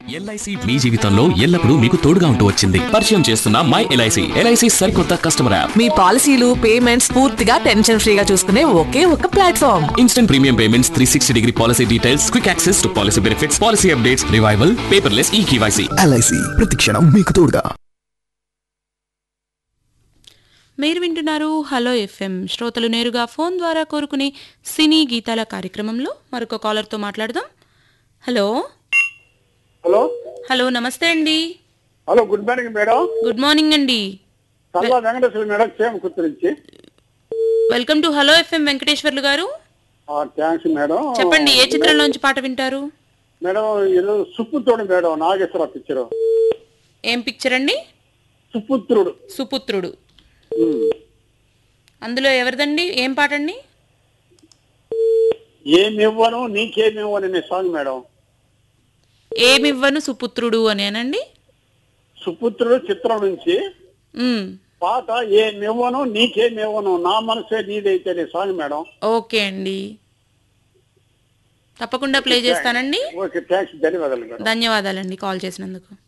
LIC మీ జీవితంలో ఎల్లప్పుడూ మీకు తోడుగా ఉంటూ వచ్చింది పరిచయం చేస్తున్న మై ఎల్ఐసి ఎల్ఐసి సరికొత్త కస్టమర్ యాప్ మీ పాలసీలు పేమెంట్స్ పూర్తిగా టెన్షన్ ఫ్రీగా చూసుకునే ఒకే ఒక platform instant premium payments three sixty degree policy details quick access to policy benefits policy updates revival paperless e KYC LIC ప్రతిక్షణం మీకు తోడుగా మీరు వింటున్నారు హలో ఎఫ్ఎం శ్రోతలు నేరుగా ఫోన్ ద్వారా కోరుకునే సినీ గీతాల కార్యక్రమంలో మరొక కాలర్తో మాట్లాడదాం హలో హలో హలో నమస్తే అండి hello good morning madam good morning అండి చల్లా వెంకటేశ్వర మేడం క్షేమ నుంచి welcome to hello FM Venkateswarlu గారు థ్యాంక్స్ మేడం చెప్పండి ఏ చిత్రంలోంచి పాట వింటారు మేడం ఈరోజు సుపుత్రుడు మేడం నాగేశ్వర పిక్చర్ ఏం పిక్చర్ అండి సుపుత్రుడు సుపుత్రుడు ఉమ్. అందులో ఎవరిదండి ఏం పాట అండి ఏమివ్వను నీకేమివ్వను అనే సాంగ్ మేడం ఏమివ్వను సుపుత్రుడు అనేనండి సుపుత్రుడు చిత్రం నుంచి మ్, పాట ఏమివ్వను నీకేమివ్వను నా మనసే నీదైతే అనే సాంగ్ మేడం ఓకే అండి తప్పకుండా ప్లే చేస్తానండి ఓకే థ్యాంక్స్ ధన్యవాదాలు మేడం ధన్యవాదాలండి కాల్ చేసినందుకు